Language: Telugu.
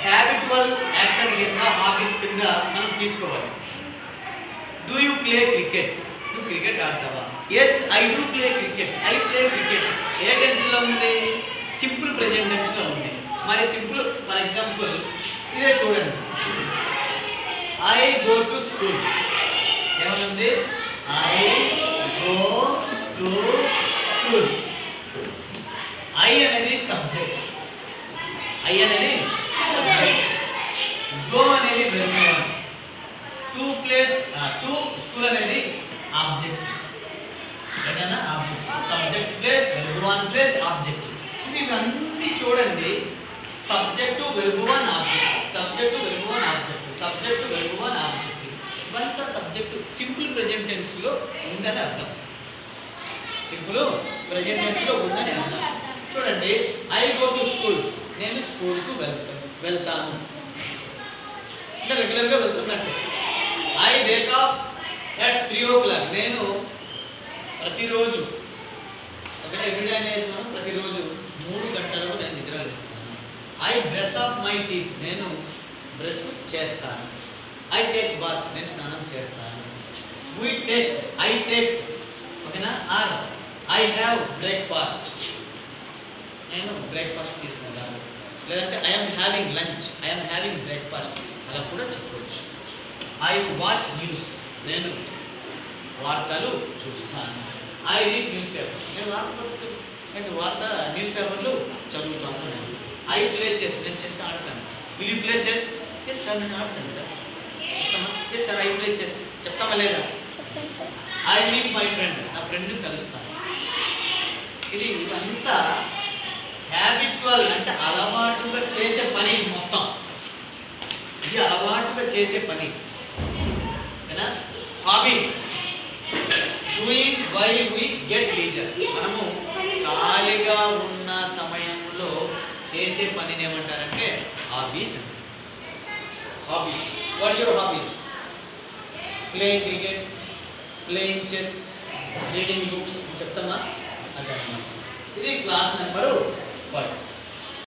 హ్యాబిటువల్ యాక్షన్ కింద హాబీస్ కింద మనం తీసుకోవాలి డూ యూ ప్లే క్రికెట్ నువ్వు క్రికెట్ ఆడతావా yes I do play cricket I play cricket ఏ టెన్స్లో ఉంది సింపుల్ ప్రెజెంట్ టెన్స్లో ఉంది మరి సింపుల్ ఫర్ ఎగ్జాంపుల్ ఇదే చూడండి ఐ గో టు స్కూల్ ఏమనుంది I go to school I అనేది సబ్జెక్ట్ ఐ అనేది సబ్జెక్ట్ గో అనేది verb to place to school అనేది ఆబ్జెక్ట్ ఏదైనా object subject place verb one place object ఇవన్నీ చూడండి subject verb one object subject verb one object subject verb one object ఇవంతా సబ్జెక్టు సింపుల్ ప్రెజెంట్ టెన్స్లో ఉందని అర్థం సింపుల్ ప్రెజెంట్ టెన్స్లో ఉందని అర్థం చూడండి ఐ గో టు స్కూల్ నేను స్కూల్కు వెళ్తాను వెళ్తాను అంటే రెగ్యులర్గా వెళ్తున్నట్టు I wake up at three o'clock నేను ప్రతిరోజు ఒకటే ఎవ్రీడే అనేసి మనం ప్రతిరోజు మూడు గంటలకు నేను నిద్ర లేస్తాను I brush up my teeth నేను బ్రష్ చేస్తాను ఐ టేక్ బాత్ నేను స్నానం చేస్తాను వీ టేక్ ఐ టేక్ ఓకేనా ఆర్ ఐ హ్యావ్ బ్రేక్ఫాస్ట్ నేను బ్రేక్ఫాస్ట్ తీసుకుంటాను లేదంటే I'm having lunch I'm having breakfast అలా కూడా చెప్పవచ్చు ఐ వాచ్ న్యూస్ నేను వార్తలు చూస్తాను ఐ రీడ్ న్యూస్ పేపర్ నేను వార్త నేను వార్త న్యూస్ పేపర్లు చదువుతాను నేను ఐ ప్లే చెస్ నేను చెస్ ఆడతాను will you play chess yes sir నేను ఆడతాను సార్ చెప్తామా yes sir I play chess చెప్తామా లేదా చెప్తాను sir I meet my friend నా ఫ్రెండ్ని కలుస్తాను ఇది ఇదంతా హ్యాబిట్వల్ అంటే అలవాటుగా చేసే పని ఇది మొత్తం ఇది అలవాటుగా చేసే పని ఏనా hobbies doing why we get leisure మనము ఖాళీగా ఉన్న సమయంలో చేసే పనిని ఏమంటారంటే hobbies hobbies what your hobbies playing cricket playing chess reading books చెప్తామా అదే అన్నమాట ఇది క్లాస్ నెంబరు ఫైవ్